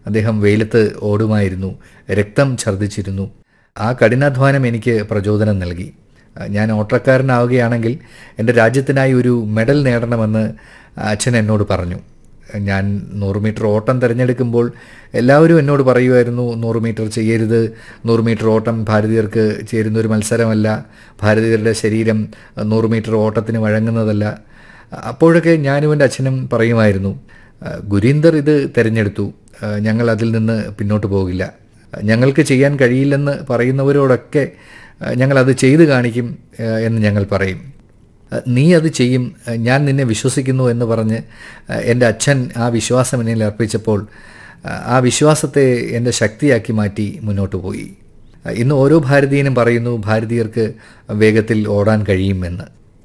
അദ്ദേഹം വെയിലത്ത് ഓടുമായിരുന്നു രക്തം ഛർദ്ദിച്ചിരുന്നു ആ കഠിനാധ്വാനം എനിക്ക് പ്രചോദനം നൽകി ഞാൻ ഓട്ടക്കാരനാവുകയാണെങ്കിൽ എൻ്റെ രാജ്യത്തിനായി ഒരു മെഡൽ നേടണമെന്ന് അച്ഛൻ എന്നോട് പറഞ്ഞു ഞാൻ നൂറ് മീറ്റർ ഓട്ടം തിരഞ്ഞെടുക്കുമ്പോൾ എല്ലാവരും എന്നോട് പറയുമായിരുന്നു നൂറ് മീറ്റർ ചെയ്യരുത് നൂറ് മീറ്റർ ഓട്ടം ഭാരതീയർക്ക് ചേരുന്ന ഒരു മത്സരമല്ല ഭാരതീയരുടെ ശരീരം നൂറ് മീറ്റർ ഓട്ടത്തിന് വഴങ്ങുന്നതല്ല അപ്പോഴൊക്കെ ഞാനും എൻ്റെ അച്ഛനും പറയുമായിരുന്നു ഗുരീന്ദർ ഇത് തിരഞ്ഞെടുത്തു ഞങ്ങൾ അതിൽ നിന്ന് പിന്നോട്ട് പോകില്ല ഞങ്ങൾക്ക് ചെയ്യാൻ കഴിയില്ലെന്ന് പറയുന്നവരോടൊക്കെ ഞങ്ങളത് ചെയ്തു കാണിക്കും എന്ന് ഞങ്ങൾ പറയും നീ അത് ചെയ്യും ഞാൻ നിന്നെ വിശ്വസിക്കുന്നു എന്ന് പറഞ്ഞ് എൻ്റെ അച്ഛൻ ആ വിശ്വാസം എന്നിൽ അർപ്പിച്ചപ്പോൾ ആ വിശ്വാസത്തെ എൻ്റെ ശക്തിയാക്കി മാറ്റി മുന്നോട്ട് പോയി ഇന്ന് ഓരോ ഭാരതീയനും പറയുന്നു ഭാരതീയർക്ക് വേഗത്തിൽ ഓടാൻ കഴിയുമെന്ന്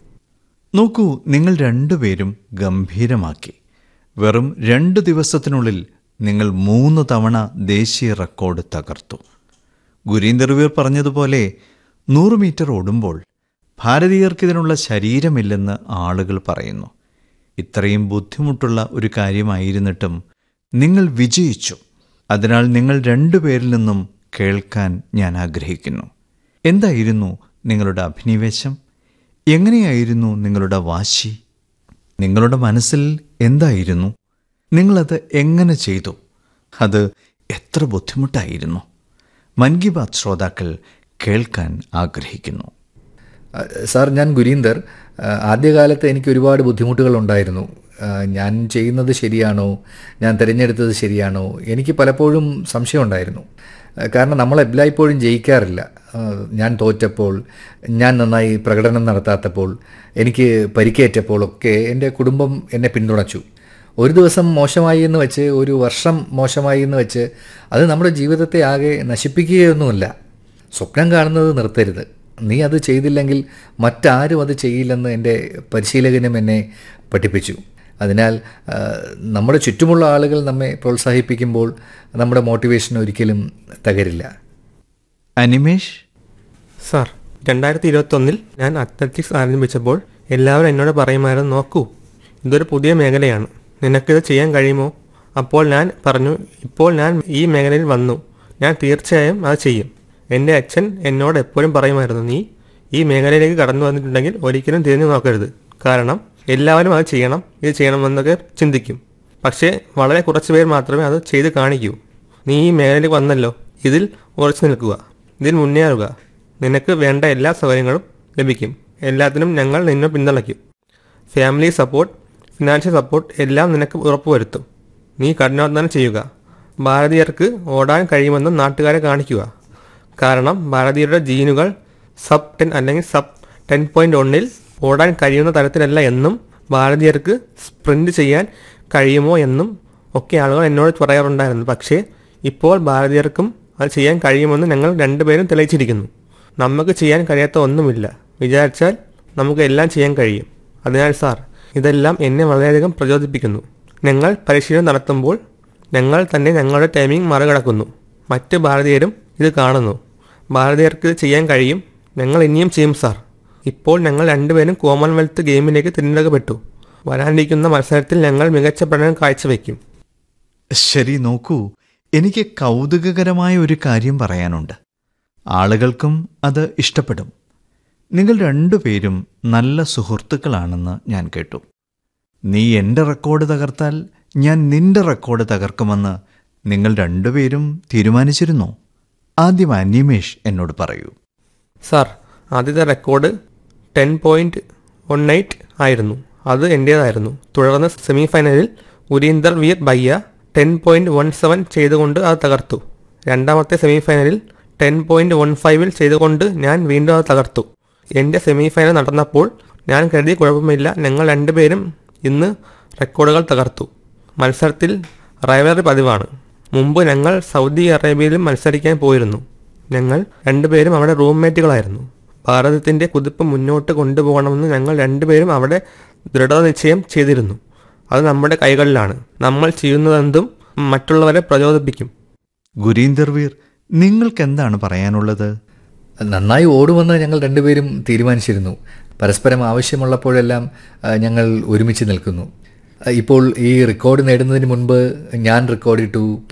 നോക്കൂ നിങ്ങൾ രണ്ടുപേരും ഗംഭീരമാക്കി വെറും രണ്ട് ദിവസത്തിനുള്ളിൽ നിങ്ങൾ മൂന്ന് തവണ ദേശീയ റെക്കോർഡ് തകർത്തു ഗുരീന്ദർവീർ പറഞ്ഞതുപോലെ നൂറ് മീറ്റർ ഓടുമ്പോൾ ഭാരതീയർക്കിതിനുള്ള ശരീരമില്ലെന്ന് ആളുകൾ പറയുന്നു ഇത്രയും ബുദ്ധിമുട്ടുള്ള ഒരു കാര്യമായിരുന്നിട്ടും നിങ്ങൾ വിജയിച്ചു അതിനാൽ നിങ്ങൾ രണ്ടുപേരിൽ നിന്നും കേൾക്കാൻ ഞാൻ ആഗ്രഹിക്കുന്നു എന്തായിരുന്നു നിങ്ങളുടെ അഭിനിവേശം എങ്ങനെയായിരുന്നു നിങ്ങളുടെ വാശി നിങ്ങളുടെ മനസ്സിൽ എന്തായിരുന്നു നിങ്ങളത് എങ്ങനെ ചെയ്തു അത് എത്ര ബുദ്ധിമുട്ടായിരുന്നു മൻ കി ബാത് ശ്രോതാക്കൾ കേൾക്കാൻ ആഗ്രഹിക്കുന്നു സാർ ഞാൻ ഗുരീന്ദർ ആദ്യകാലത്ത് എനിക്ക് ഒരുപാട് ബുദ്ധിമുട്ടുകൾ ഉണ്ടായിരുന്നു ഞാൻ ചെയ്യുന്നത് ശരിയാണോ ഞാൻ തിരഞ്ഞെടുത്തത് ശരിയാണോ എനിക്ക് പലപ്പോഴും സംശയമുണ്ടായിരുന്നു കാരണം നമ്മൾ എല്ലായ്പ്പോഴും ജയിക്കാറില്ല ഞാൻ തോറ്റപ്പോൾ ഞാൻ നന്നായി പ്രകടനം നടത്താത്തപ്പോൾ എനിക്ക് പരിക്കേറ്റപ്പോൾ ഒക്കെ എൻ്റെ കുടുംബം എന്നെ പിന്തുണച്ചു ഒരു ദിവസം മോശമായി എന്ന് വെച്ച് ഒരു വർഷം മോശമായി എന്ന് വെച്ച് അത് നമ്മുടെ ജീവിതത്തെ ആകെ നശിപ്പിക്കുകയൊന്നുമില്ല സ്വപ്നം കാണുന്നത് നിർത്തരുത് നീ അത് ചെയ്തില്ലെങ്കിൽ മറ്റാരും അത് ചെയ്യില്ലെന്ന് എൻ്റെ പരിശീലകനും എന്നെ പഠിപ്പിച്ചു അതിനാൽ നമ്മുടെ ചുറ്റുമുള്ള ആളുകൾ നമ്മെ പ്രോത്സാഹിപ്പിക്കുമ്പോൾ നമ്മുടെ മോട്ടിവേഷൻ ഒരിക്കലും തകരില്ല അനിമേഷ് സാർ രണ്ടായിരത്തി ഇരുപത്തൊന്നിൽ ഞാൻ അത്ലറ്റിക്സ് ആരംഭിച്ചപ്പോൾ എല്ലാവരും എന്നോട് പറയുമായിരുന്നു നോക്കൂ ഇതൊരു പുതിയ മേഖലയാണ് നിനക്കിത് ചെയ്യാൻ കഴിയുമോ അപ്പോൾ ഞാൻ പറഞ്ഞു ഇപ്പോൾ ഞാൻ ഈ മേഖലയിൽ വന്നു ഞാൻ തീർച്ചയായും അത് ചെയ്യും എൻ്റെ അച്ഛൻ എന്നോട് എപ്പോഴും പറയുമായിരുന്നു നീ ഈ മേഖലയിലേക്ക് കടന്നു വന്നിട്ടുണ്ടെങ്കിൽ ഒരിക്കലും തിരിഞ്ഞു നോക്കരുത് കാരണം എല്ലാവരും അത് ചെയ്യണം ഇത് ചെയ്യണമെന്നൊക്കെ ചിന്തിക്കും പക്ഷേ വളരെ കുറച്ച് പേർ മാത്രമേ അത് ചെയ്ത് കാണിക്കൂ നീ ഈ മേഖലയിലേക്ക് വന്നല്ലോ ഇതിൽ ഉറച്ചു നിൽക്കുക ഇതിൽ മുന്നേറുക നിനക്ക് വേണ്ട എല്ലാ സൗകര്യങ്ങളും ലഭിക്കും എല്ലാത്തിനും ഞങ്ങൾ നിന്നെ പിന്തുണയ്ക്കും ഫാമിലി സപ്പോർട്ട് ഫിനാൻഷ്യൽ സപ്പോർട്ട് എല്ലാം നിനക്ക് ഉറപ്പുവരുത്തും നീ കഠിനാധ്വാനം ചെയ്യുക ഭാരതീയർക്ക് ഓടാൻ കഴിയുമെന്ന് നാട്ടുകാരെ കാണിക്കുക കാരണം ഭാരതീയരുടെ ജീനുകൾ സബ് ടെൻ അല്ലെങ്കിൽ സബ് ടെൻ പോയിന്റ് ഒന്നിൽ ഓടാൻ കഴിയുന്ന തരത്തിലല്ല എന്നും ഭാരതീയർക്ക് സ്പ്രിന്റ് ചെയ്യാൻ കഴിയുമോ എന്നും ഒക്കെ ആളുകൾ എന്നോട് പറയാറുണ്ടായിരുന്നു പക്ഷേ ഇപ്പോൾ ഭാരതീയർക്കും അത് ചെയ്യാൻ കഴിയുമെന്ന് ഞങ്ങൾ രണ്ടുപേരും തെളിയിച്ചിരിക്കുന്നു നമുക്ക് ചെയ്യാൻ കഴിയാത്ത ഒന്നുമില്ല വിചാരിച്ചാൽ നമുക്ക് എല്ലാം ചെയ്യാൻ കഴിയും അതിനാൽ സാർ ഇതെല്ലാം എന്നെ വളരെയധികം പ്രചോദിപ്പിക്കുന്നു ഞങ്ങൾ പരിശീലനം നടത്തുമ്പോൾ ഞങ്ങൾ തന്നെ ഞങ്ങളുടെ ടൈമിംഗ് മറികടക്കുന്നു മറ്റ് ഭാരതീയരും ഇത് കാണുന്നു ഭാരതീയർക്ക് ഇത് ചെയ്യാൻ കഴിയും ഞങ്ങൾ ഇനിയും ചെയ്യും സാർ ഇപ്പോൾ ഞങ്ങൾ രണ്ടുപേരും കോമൺവെൽത്ത് ഗെയിമിലേക്ക് തിരഞ്ഞെടുക്കപ്പെട്ടു വരാനിരിക്കുന്ന മത്സരത്തിൽ ഞങ്ങൾ മികച്ച പ്രകടനം കാഴ്ചവെക്കും ശരി നോക്കൂ എനിക്ക് കൗതുകകരമായ ഒരു കാര്യം പറയാനുണ്ട് ആളുകൾക്കും അത് ഇഷ്ടപ്പെടും നിങ്ങൾ രണ്ടുപേരും നല്ല സുഹൃത്തുക്കളാണെന്ന് ഞാൻ കേട്ടു നീ എൻ്റെ റെക്കോർഡ് തകർത്താൽ ഞാൻ നിന്റെ റെക്കോർഡ് തകർക്കുമെന്ന് നിങ്ങൾ രണ്ടുപേരും തീരുമാനിച്ചിരുന്നോ ആദ്യം അനിമേഷ് എന്നോട് പറയൂ സാർ ആദ്യത്തെ record ten point one eight ആയിരുന്നു അത് എൻ്റേതായിരുന്നു തുടർന്ന് സെമി ഫൈനലിൽ ഉരീന്ദർ വീർ ബയ്യ ടെൻ പോയിന്റ് വൺ സെവൻ ചെയ്തുകൊണ്ട് അത് തകർത്തു രണ്ടാമത്തെ സെമി ഫൈനലിൽ ടെൻ പോയിന്റ് വൺ ഫൈവിൽ ചെയ്തുകൊണ്ട് ഞാൻ വീണ്ടും അത് തകർത്തു എൻ്റെ സെമി ഫൈനൽ നടന്നപ്പോൾ ഞാൻ കരുതി കുഴപ്പമില്ല ഞങ്ങൾ രണ്ടുപേരും ഇന്ന് റെക്കോർഡുകൾ തകർത്തു മത്സരത്തിൽ റൈവലറി പതിവാണ് മുമ്പ് ഞങ്ങൾ സൗദി അറേബ്യയിലും മത്സരിക്കാൻ പോയിരുന്നു ഞങ്ങൾ രണ്ടുപേരും അവിടെ റൂംമേറ്റുകളായിരുന്നു ഭാരതത്തിൻ്റെ കുതിപ്പ് മുന്നോട്ട് കൊണ്ടുപോകണമെന്ന് ഞങ്ങൾ രണ്ടുപേരും അവിടെ ദൃഢനിശ്ചയം ചെയ്തിരുന്നു അത് നമ്മുടെ കൈകളിലാണ് നമ്മൾ ചെയ്യുന്നതെന്തും മറ്റുള്ളവരെ പ്രചോദിപ്പിക്കും ഗുരീന്ദർ വീർ നിങ്ങൾക്ക് എന്താണ് പറയാനുള്ളത് നന്നായി ഓടുമെന്ന് ഞങ്ങൾ രണ്ടുപേരും തീരുമാനിച്ചിരുന്നു പരസ്പരം ആവശ്യമുള്ളപ്പോഴെല്ലാം ഞങ്ങൾ ഒരുമിച്ച് നിൽക്കുന്നു ഇപ്പോൾ ഈ റെക്കോർഡ് നേടുന്നതിന് മുൻപ് ഞാൻ റെക്കോർഡിട്ടു